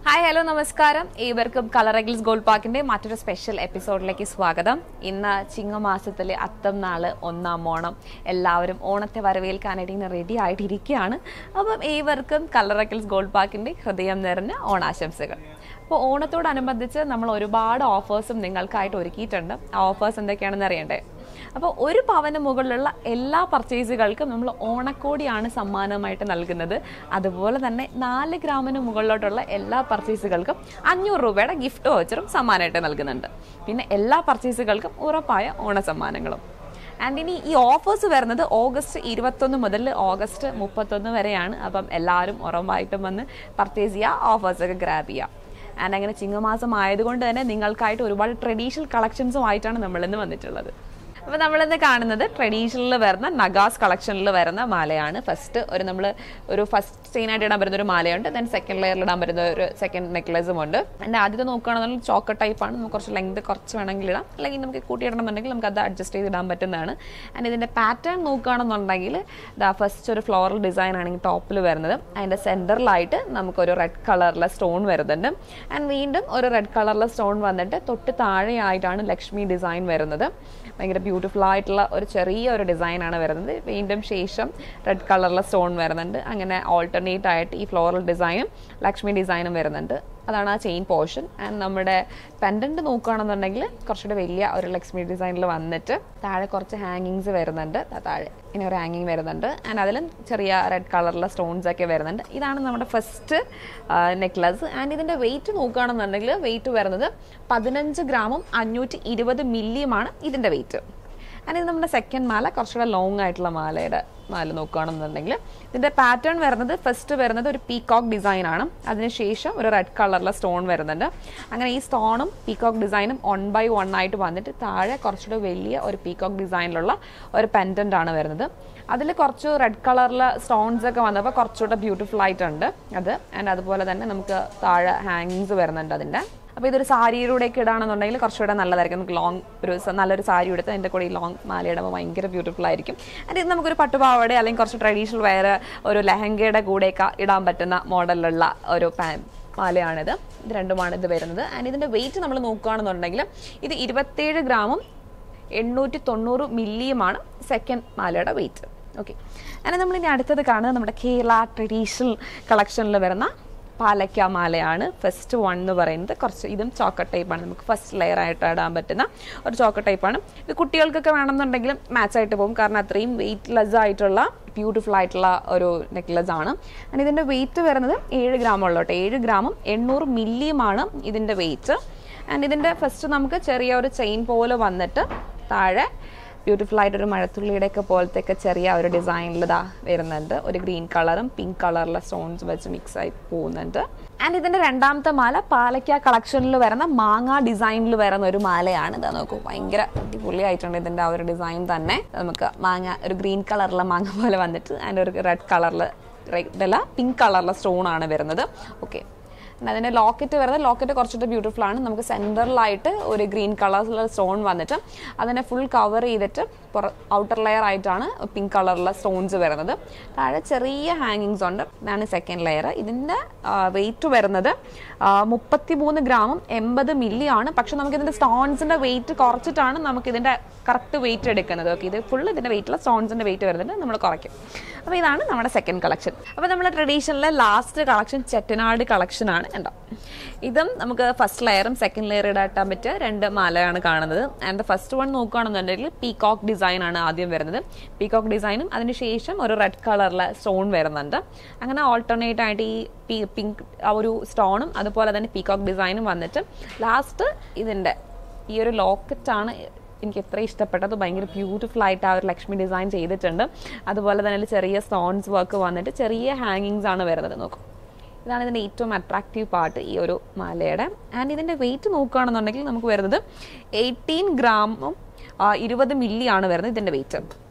hi hello നമസ്കാരം ഏവർക്കും കളറഗിൾസ് gold പാർക്കിന്റെ മറ്റൊരു സ്പെഷ്യൽ എപ്പിസോഡിലേക്ക് സ്വാഗതം ഇന്ന് ചിങ്ങമാസത്തിലെ അത്തം നാള് ഒന്നാം ഓണം എല്ലാവരും ഓണത്തെ വരവേൽക്കാനായിട്ട് ഇങ്ങനെ റെഡി ആയിട്ടിരിക്കുകയാണ് അപ്പം ഏവർക്കും കളറഗിൾസ് ഗോൾഡ് പാർക്കിന്റെ ഹൃദയം നിറഞ്ഞ ഓണാശംസകൾ അപ്പോൾ ഓണത്തോടനുബന്ധിച്ച് നമ്മൾ ഒരുപാട് ഓഫേഴ്സും നിങ്ങൾക്കായിട്ട് ഒരുക്കിയിട്ടുണ്ട് ആ ഓഫേഴ്സ് എന്തൊക്കെയാണെന്ന് അറിയണ്ടേ അപ്പോൾ ഒരു പവന് മുകളിലുള്ള എല്ലാ പർച്ചേസുകൾക്കും നമ്മൾ ഓണക്കോടിയാണ് സമ്മാനമായിട്ട് നൽകുന്നത് അതുപോലെ തന്നെ നാല് ഗ്രാമിന് മുകളിലോട്ടുള്ള എല്ലാ പർച്ചേസുകൾക്കും അഞ്ഞൂറ് രൂപയുടെ ഗിഫ്റ്റ് വൗച്ചറും സമ്മാനമായിട്ട് നൽകുന്നുണ്ട് പിന്നെ എല്ലാ പർച്ചേസുകൾക്കും ഉറപ്പായ ഓണ സമ്മാനങ്ങളും ആൻഡ് ഇനി ഈ ഓഫേഴ്സ് വരുന്നത് ഓഗസ്റ്റ് ഇരുപത്തൊന്ന് മുതൽ ഓഗസ്റ്റ് മുപ്പത്തൊന്ന് വരെയാണ് അപ്പം എല്ലാവരും ഉറപ്പായിട്ടും വന്ന് പർച്ചേസ് ചെയ്യുക ഓഫേഴ്സൊക്കെ ഗ്രാബ് ചെയ്യുക ആൻഡ് അങ്ങനെ ചിങ്ങമാസം ആയതുകൊണ്ട് തന്നെ നിങ്ങൾക്കായിട്ട് ഒരുപാട് ട്രഡീഷണൽ കളക്ഷൻസും ആയിട്ടാണ് നമ്മളിന്ന് വന്നിട്ടുള്ളത് അപ്പോൾ നമ്മളിന്ന് കാണുന്നത് ട്രഡീഷണലിൽ വരുന്ന നഗാസ് കളക്ഷനിൽ വരുന്ന മാലയാണ് ഫസ്റ്റ് ഒരു നമ്മൾ ഒരു ഫസ്റ്റ് ചെയിനായിട്ട് ഇടാൻ പറ്റുന്ന ഒരു മാലയുണ്ട് ദെൻ സെക്കൻഡ് ലെയറിൽ ഇടാൻ പറ്റുന്ന ഒരു സെക്കൻഡ് നെക്ലേസും ഉണ്ട് എൻ്റെ ആദ്യത്തെ നോക്കുകയാണെന്നുണ്ടെങ്കിൽ ചോക്ക ടൈപ്പാണ് നമുക്ക് കുറച്ച് ലെങ്ത് കുറച്ച് വേണമെങ്കിൽ ഇടാം അല്ലെങ്കിൽ നമുക്ക് കൂട്ടിയിടണമെന്നുണ്ടെങ്കിൽ നമുക്ക് അത് അഡ്ജസ്റ്റ് ചെയ്ത് ഇടാൻ പറ്റുന്നതാണ് ആൻഡ് ഇതിൻ്റെ പാറ്റേൺ നോക്കുകയാണെന്നുണ്ടെങ്കിൽ ദാ ഫസ്റ്റ് ഒരു ഫ്ലോറൽ ഡിസൈൻ ആണെങ്കിൽ ടോപ്പിൽ വരുന്നത് അതിൻ്റെ സെൻറ്ററിലായിട്ട് നമുക്കൊരു റെഡ് കളറിലെ സ്റ്റോൺ വരുന്നുണ്ട് ആൻഡ് വീണ്ടും ഒരു റെഡ് കളറിലെ സ്റ്റോൺ വന്നിട്ട് തൊട്ട് താഴെയായിട്ടാണ് ലക്ഷ്മി ഡിസൈൻ വരുന്നത് ഭയങ്കര ബ്യൂട്ടിഫുൾ ആയിട്ടുള്ള ഒരു ചെറിയ ഒരു ഡിസൈനാണ് വരുന്നത് വീണ്ടും ശേഷം റെഡ് കളറിലെ സ്റ്റോൺ വരുന്നുണ്ട് അങ്ങനെ ഓൾട്ടർനേറ്റ് ആയിട്ട് ഈ ഫ്ലോറൽ ഡിസൈനും ലക്ഷ്മി ഡിസൈനും വരുന്നുണ്ട് അതാണ് ആ ചെയിൻ പോർഷൻ ആൻഡ് നമ്മുടെ പെൻഡൻറ്റ് നോക്കുകയാണെന്നുണ്ടെങ്കിൽ കുറച്ചുകൂടെ വലിയ ഒരു ലക്ഷ്മി ഡിസൈനിൽ വന്നിട്ട് താഴെ കുറച്ച് ഹാങ്ങിങ്സ് വരുന്നുണ്ട് ദാ താഴെ ഇനി ഒരു ഹാങ്ങിങ് വരുന്നുണ്ട് ആൻഡ് അതിലും ചെറിയ റെഡ് കളറിലെ സ്റ്റോൺസ് ഒക്കെ വരുന്നുണ്ട് ഇതാണ് നമ്മുടെ ഫസ്റ്റ് നെക്ലസ് ആൻഡ് ഇതിൻ്റെ വെയിറ്റ് നോക്കുകയാണെന്നുണ്ടെങ്കിൽ വെയിറ്റ് വരുന്നത് പതിനഞ്ച് ഗ്രാമും അഞ്ഞൂറ്റി ഇരുപത് മില്ലിയുമാണ് ഇതിൻ്റെ വെയിറ്റ് ആൻഡ് ഇത് നമ്മുടെ സെക്കൻഡ് മാല കുറച്ചുകൂടെ ലോങ് ആയിട്ടുള്ള മാലയുടെ മാല നോക്കുകയാണെന്നുണ്ടെങ്കിൽ ഇതിൻ്റെ പാറ്റേൺ വരുന്നത് ഫസ്റ്റ് വരുന്നത് ഒരു പീകോക്ക് ഡിസൈൻ ആണ് അതിനുശേഷം ഒരു റെഡ് കളറിലെ സ്റ്റോൺ വരുന്നുണ്ട് അങ്ങനെ ഈ സ്റ്റോണും പീകോക്ക് ഡിസൈനും വൺ ബൈ വൺ ആയിട്ട് വന്നിട്ട് താഴെ കുറച്ചുകൂടെ വലിയ ഒരു പീകോക്ക് ഡിസൈനിലുള്ള ഒരു പെൻഡൻ്റ് ആണ് വരുന്നത് അതിൽ കുറച്ച് റെഡ് കളറിലെ സ്റ്റോൺസ് ഒക്കെ വന്നപ്പോൾ കുറച്ചുകൂടെ ബ്യൂട്ടിഫുൾ ആയിട്ടുണ്ട് അത് ആൻഡ് അതുപോലെ തന്നെ നമുക്ക് താഴെ ഹാങ്ങിങ്സ് വരുന്നുണ്ട് അതിൻ്റെ അപ്പോൾ ഇതൊരു സാരിയിലൂടെയൊക്കെ ഇടാണെന്നുണ്ടെങ്കിൽ കുറച്ചുകൂടെ നല്ലതായിരിക്കും നമുക്ക് ലോങ് ഒരു സ- നല്ലൊരു സാരി എടുത്ത് അതിൻ്റെ കൂടെ ഈ ലോങ് മാല ഇടുമ്പോൾ ഭയങ്കര ബ്യൂട്ടിഫുൾ ആയിരിക്കും ആൻഡ് ഇത് നമുക്കൊരു പട്ടുപാവാട അല്ലെങ്കിൽ കുറച്ച് ട്രഡീഷണൽ വേറെ ഒരു ലെഹങ്കയുടെ കൂടെയൊക്കെ ഇടാൻ പറ്റുന്ന മോഡലിലുള്ള ഒരു പാ മാലയാണിത് ഇത് രണ്ടുമാണ് ഇത് വരുന്നത് ആൻഡ് ഇതിൻ്റെ വെയിറ്റ് നമ്മൾ നോക്കുകയാണെന്നുണ്ടെങ്കിൽ ഇത് ഇരുപത്തേഴ് ഗ്രാമും എണ്ണൂറ്റി തൊണ്ണൂറ് മില്ലിയുമാണ് സെക്കൻഡ് മാലയുടെ വെയിറ്റ് ഓക്കെ അങ്ങനെ നമ്മളിനി അടുത്തത് കാണുന്നത് നമ്മുടെ കേരള ട്രഡീഷണൽ കളക്ഷനിൽ വരുന്ന പാലക്ക മാലയാണ് ഫസ്റ്റ് വൺ എന്ന് പറയുന്നത് കുറച്ച് ഇതും ചോക്ക ടൈപ്പാണ് നമുക്ക് ഫസ്റ്റ് ലെയർ ആയിട്ട് ഇടാൻ പറ്റുന്ന ഒരു ചോക്ക ടൈപ്പാണ് ഇത് കുട്ടികൾക്കൊക്കെ വേണമെന്നുണ്ടെങ്കിലും മാച്ച് ആയിട്ട് പോകും കാരണം അത്രയും വെയിറ്റ്ലെസ് ആയിട്ടുള്ള ബ്യൂട്ടിഫുൾ ആയിട്ടുള്ള ഒരു നെക്ലസ് ആണ് ആൻഡ് ഇതിൻ്റെ വെയിറ്റ് വരുന്നത് ഏഴ് ഗ്രാമുള്ള കേട്ടോ ഏഴ് ഗ്രാമും എണ്ണൂറ് മില്ലിയുമാണ് ഇതിൻ്റെ വെയിറ്റ് ആൻഡ് ഇതിൻ്റെ ഫസ്റ്റ് നമുക്ക് ചെറിയ ഒരു ചെയിൻ പോലെ വന്നിട്ട് താഴെ ബ്യൂട്ടിഫുൾ ആയിട്ടൊരു മഴത്തുള്ളിയുടെ ഒക്കെ പോലത്തെ ഒക്കെ ചെറിയ ഒരു ഡിസൈനിൽ ഇതാ വരുന്നുണ്ട് ഒരു ഗ്രീൻ കളറും പിങ്ക് കളറിലെ സ്റ്റോൺസ് വെച്ച് മിക്സ് ആയി പോകുന്നുണ്ട് ആൻഡ് ഇതിന്റെ രണ്ടാമത്തെ മാല പാലക്ക കളക്ഷനിൽ വരുന്ന മാങ്ങ ഡിസൈനിൽ വരുന്ന ഒരു മാലയാണ് ഇതാ നോക്കൂ ഭയങ്കര അടിപൊളിയായിട്ടുണ്ട് ഇതിന്റെ ആ ഒരു ഡിസൈൻ തന്നെ നമുക്ക് മാങ്ങ ഒരു ഗ്രീൻ കളറിലെ മാങ്ങ പോലെ വന്നിട്ട് ആൻഡ് ഒരു റെഡ് കളറിൽ റെഡ് അല്ല പിങ്ക് കളറിലെ സ്റ്റോൺ ആണ് വരുന്നത് ഓക്കെ പിന്നെ അതിൻ്റെ ലോക്കറ്റ് വരുന്നത് ലോക്കറ്റ് കുറച്ചുകൂടെ ബ്യൂട്ടിഫുൾ ആണ് നമുക്ക് സെൻറ്ററിലായിട്ട് ഒരു ഗ്രീൻ കളറിലുള്ള സ്റ്റോൺ വന്നിട്ട് അതിനെ ഫുൾ കവർ ചെയ്തിട്ട് പുറ ഔട്ടർ ലെയർ ആയിട്ടാണ് പിങ്ക് കളറിലുള്ള സ്റ്റോൺസ് വരുന്നത് താഴെ ചെറിയ ഹാങ്ങിങ്സ് ഉണ്ട് ഇതാണ് സെക്കൻഡ് ലെയർ ഇതിൻ്റെ വെയിറ്റ് വരുന്നത് മുപ്പത്തി മൂന്ന് ഗ്രാമും എൺപത് മില്ലി ആണ് പക്ഷെ നമുക്ക് ഇതിൻ്റെ സ്റ്റോൺസിൻ്റെ വെയിറ്റ് കുറച്ചിട്ടാണ് നമുക്ക് ഇതിൻ്റെ കറക്റ്റ് വെയിറ്റ് എടുക്കുന്നത് ഓക്കെ ഇത് ഫുൾ ഇതിൻ്റെ വെയിറ്റുള്ള സ്റ്റോൺസിൻ്റെ വെയിറ്റ് വരുന്നുണ്ട് നമ്മൾ കുറയ്ക്കും അപ്പോൾ ഇതാണ് നമ്മുടെ സെക്കൻഡ് കളക്ഷൻ അപ്പോൾ നമ്മുടെ ട്രഡീഷണലിലെ ലാസ്റ്റ് കളക്ഷൻ ചെറ്റനാട് കളക്ഷൻ ആണ് ഉണ്ടോ ഇതും നമുക്ക് ഫസ്റ്റ് ലെയറും സെക്കൻഡ് ലെയർ ഇടാൻ പറ്റിയ രണ്ട് മാലയാണ് കാണുന്നത് ആൻഡ് ഫസ്റ്റ് വൺ നോക്കുകയാണെന്നുണ്ടെങ്കിൽ പീകോക്ക് ഡിസൈൻ ആണ് ആദ്യം വരുന്നത് പീകോക്ക് ഡിസൈനും അതിനുശേഷം ഒരു റെഡ് കളറിലെ സ്റ്റോൺ വരുന്നുണ്ട് അങ്ങനെ ഓൾട്ടർനേറ്റ് ആയിട്ട് ഈ പി പിങ്ക് ആ ഒരു സ്റ്റോണും അതുപോലെ തന്നെ പീകോക്ക് ഡിസൈനും വന്നിട്ട് ലാസ്റ്റ് ഇതിൻ്റെ ഈ ഒരു ലോക്കറ്റാണ് എനിക്ക് എത്ര ഇഷ്ടപ്പെട്ടത് ഭയങ്കര ബ്യൂട്ടിഫുൾ ആയിട്ട് ആ ഒരു ലക്ഷ്മി ഡിസൈൻ ചെയ്തിട്ടുണ്ട് അതുപോലെ തന്നെ അതിൽ ചെറിയ സ്റ്റോൺസ് വർക്ക് വന്നിട്ട് ചെറിയ ഹാങ്ങിങ്സ് ആണ് വരുന്നത് നോക്കും ഇതാണ് ഇതിൻ്റെ ഏറ്റവും അട്രാക്റ്റീവ് പാർട്ട് ഈ ഒരു മാലയുടെ ആൻഡ് ഇതിൻ്റെ വെയിറ്റ് നോക്കുകയാണെന്നുണ്ടെങ്കിൽ നമുക്ക് വരുന്നത് എയ്റ്റീൻ ഗ്രാമും ഇരുപത് മില്ലി ആണ് വരുന്നത് ഇതിൻ്റെ വെയിറ്റ്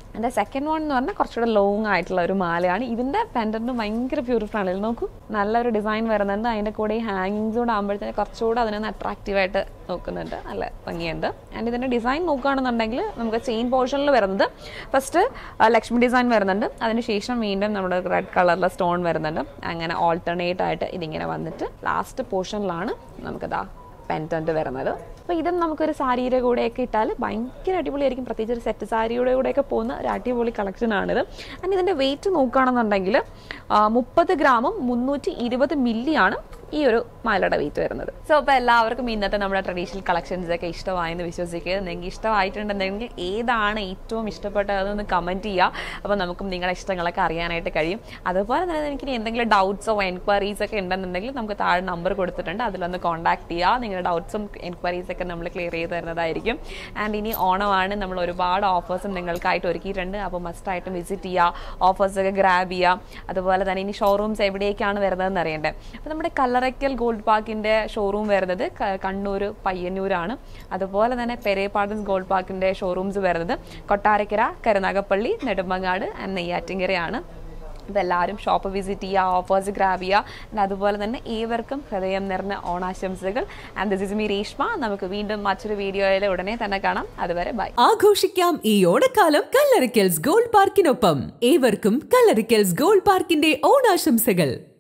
എൻ്റെ സെക്കൻഡ് വൺ എന്ന് പറഞ്ഞാൽ കുറച്ചുകൂടെ ലോങ് ആയിട്ടുള്ള ഒരു മാലയാണ് ഇതിൻ്റെ പെൻഡൻറ്റ് ഭയങ്കര ബ്യൂട്ടിഫുൾ ആണ് ഇത് നോക്കൂ നല്ലൊരു ഡിസൈൻ വരുന്നുണ്ട് അതിൻ്റെ കൂടെ ഈ ഹാങ്ങിങ്സ് കൂടെ ആകുമ്പോഴത്തേന് കുറച്ചുകൂടെ അതിനൊന്ന് അട്രാക്റ്റീവായിട്ട് നോക്കുന്നുണ്ട് നല്ല ഭംഗിയുണ്ട് ആൻഡ് ഇതിൻ്റെ ഡിസൈൻ നോക്കുകയാണെന്നുണ്ടെങ്കിൽ നമുക്ക് ചെയിൻ പോർഷനിൽ വരുന്നത് ഫസ്റ്റ് ലക്ഷ്മി ഡിസൈൻ വരുന്നുണ്ട് അതിനുശേഷം വീണ്ടും നമ്മുടെ റെഡ് കളറിലെ സ്റ്റോൺ വരുന്നുണ്ട് അങ്ങനെ ഓൾട്ടർനേറ്റ് ആയിട്ട് ഇതിങ്ങനെ വന്നിട്ട് ലാസ്റ്റ് പോർഷനിലാണ് നമുക്കിതാ പെൻറ്റൻറ്റ് വരുന്നത് അപ്പോൾ ഇതും നമുക്കൊരു സാരിയുടെ കൂടെയൊക്കെ ഇട്ടാൽ ഭയങ്കര അടിപൊളിയായിരിക്കും പ്രത്യേകിച്ച് ഒരു സെറ്റ് സാരിയുടെ കൂടെയൊക്കെ പോകുന്ന ഒരു അടിപൊളി കളക്ഷനാണിത് ആൻഡ് ഇതിൻ്റെ വെയിറ്റ് നോക്കുകയാണെന്നുണ്ടെങ്കിൽ മുപ്പത് ഗ്രാമും മുന്നൂറ്റി ഇരുപത് മില്ലിയാണ് ഈ ഒരു മാലയുടെ വെയിറ്റ് വരുന്നത് സോ അപ്പോൾ എല്ലാവർക്കും ഇന്നത്തെ നമ്മുടെ ട്രഡീഷണൽ കളക്ഷൻസ് ഒക്കെ ഇഷ്ടമായെന്ന് വിശ്വസിക്കുക നിങ്ങൾക്ക് ഇഷ്ടമായിട്ടുണ്ടെങ്കിൽ ഏതാണ് ഏറ്റവും ഇഷ്ടപ്പെട്ടതെന്ന് കമൻറ്റ് ചെയ്യുക അപ്പോൾ നമുക്കും നിങ്ങളുടെ ഇഷ്ടങ്ങളൊക്കെ അറിയാനായിട്ട് കഴിയും അതുപോലെ തന്നെ എനിക്ക് എന്തെങ്കിലും ഡൗട്ട്സോ എൻക്വയറീസ് ഒക്കെ ഉണ്ടെന്നുണ്ടെങ്കിൽ നമുക്ക് താഴെ നമ്പർ കൊടുത്തിട്ടുണ്ട് അതിലൊന്ന് കോൺടാക്ട് ചെയ്യുക നിങ്ങളുടെ ഡൗട്ട്സും എൻക്വയറീസ് ഒക്കെ നമ്മൾ ക്ലിയർ ചെയ്ത് തരുന്നതായിരിക്കും ആൻഡ് ഇനി ഓണമാണ് നമ്മൾ ഒരുപാട് ഓഫേഴ്സും നിങ്ങൾക്കായിട്ട് ഒരുക്കിയിട്ടുണ്ട് അപ്പോൾ മസ്റ്റായിട്ടും വിസിറ്റ് ചെയ്യുക ഓഫേഴ്സൊക്കെ ഗ്രാബ് ചെയ്യുക അതുപോലെ തന്നെ ഇനി ഷോറൂംസ് എവിടേക്കാണ് വരുന്നതെന്ന് അറിയണ്ടേ അപ്പോൾ നമ്മുടെ കല്ലറയ്ക്കൽ ഗോൾഡ് പാർക്കിൻ്റെ ഷോറൂം വരുന്നത് ക- കണ്ണൂർ പയ്യന്നൂരാണ് അതുപോലെ തന്നെ പെരേപ്പാടൻസ് ഗോൾഡ് പാർക്കിൻ്റെ ഷോറൂംസ് വരുന്നത് കൊട്ടാരക്കര കരുനാഗപ്പള്ളി നെടുമ്പങ്ങാട് ആൻഡ് നെയ്യാറ്റിങ്കരയാണ് അപ്പോൾ എല്ലാവരും ഷോപ്പ് വിസിറ്റ് ചെയ്യുക ഓഫേഴ്സ് ഗ്രാബ് ചെയ്യുക and അതുപോലെ തന്നെ ഏവർക്കും ഹൃദയം നിറഞ്ഞ ഓണാശംസകൾ and this is me Reshma നമുക്ക് വീണ്ടും മറ്റൊരു വീഡിയോയിൽ ഉടനെ തന്നെ കാണാം അതുവരെ ബൈ ആഘോഷിക്കാം ഈ ഓണക്കാലം കല്ലറിക്കൽസ് ഗോൾഡ് പാർക്കിനൊപ്പം ഏവർക്കും കല്ലറിക്കൽസ് ഗോൾഡ് പാർക്കിന്റെ ഓണാശംസകൾ